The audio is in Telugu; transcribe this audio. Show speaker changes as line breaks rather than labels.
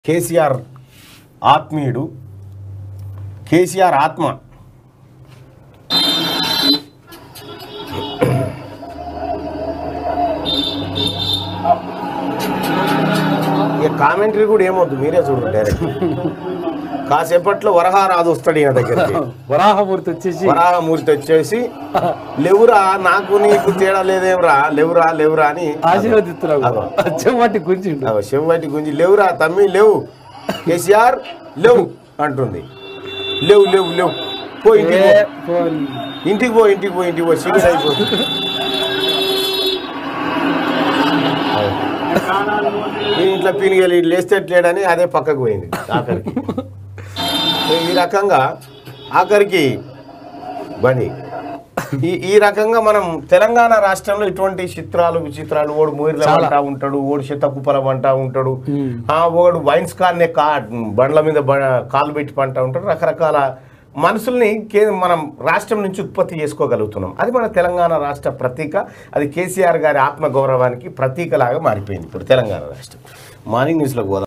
కేసీఆర్ ఆత్మీయుడు కేసీఆర్ ఆత్మ ఇక కామెంటరీ కూడా ఏమొద్దు మీరే చూడండి డైరెక్ట్ కాసేపట్లో వరహారాజు వస్తాడు ఈయన దగ్గరికి
వరాహమూర్తి వచ్చేసి
వరాహమూర్తి వచ్చేసి లేవురా నాకు నీకు తేడా లేదేమ్రా లేవురా లేవురా అని
ఆశీర్వదిస్తున్నావు
అగో.
చెమ్మటి గుంజిండు
అగో శివవాటి గుంజి లేవురా తమ్మి లేవు కేసీఆర్ లేవు అంటుంది లేవు లేవు లేవు పో ఇంటికి
ఏ,
పో.
పోన్.
ఇంటికి పో ఇంటికి పో ఇంటికి పో సీరియస్ అయిపో ఈ ఇంట్లో పీనిగలి లేస్తే లేడని అదే పక్కకు పోయింది ఆఖరికి ఈ రకంగా ఆఖరికి బండి ఈ ఈ రకంగా మనం తెలంగాణ రాష్ట్రంలో ఇటువంటి చిత్రాలు విచిత్రాలు ఓడు మూరిల
చాలా.
అంటా ఉంటాడు ఓడు శతకుప్పలం అంటా ఉంటాడు
మ్మ్.
ఆ ఓడు వైన్స్ కార్నే కా బండ్ల మీద బ- కాలు పెట్టి పంటా ఉంటాడు రకరకాల మనుషుల్ని కే మనం రాష్ట్రం నుంచి ఉత్పత్తి చేసుకోగలుగుతున్నాం అది మన తెలంగాణ రాష్ట్ర ప్రతీక అది కేసీఆర్ గారి ఆత్మగౌరవానికి ప్రతీకలాగా మారిపోయింది ఇప్పుడు తెలంగాణ రాష్ట్రం మార్నింగ్ న్యూస్లో పోదాం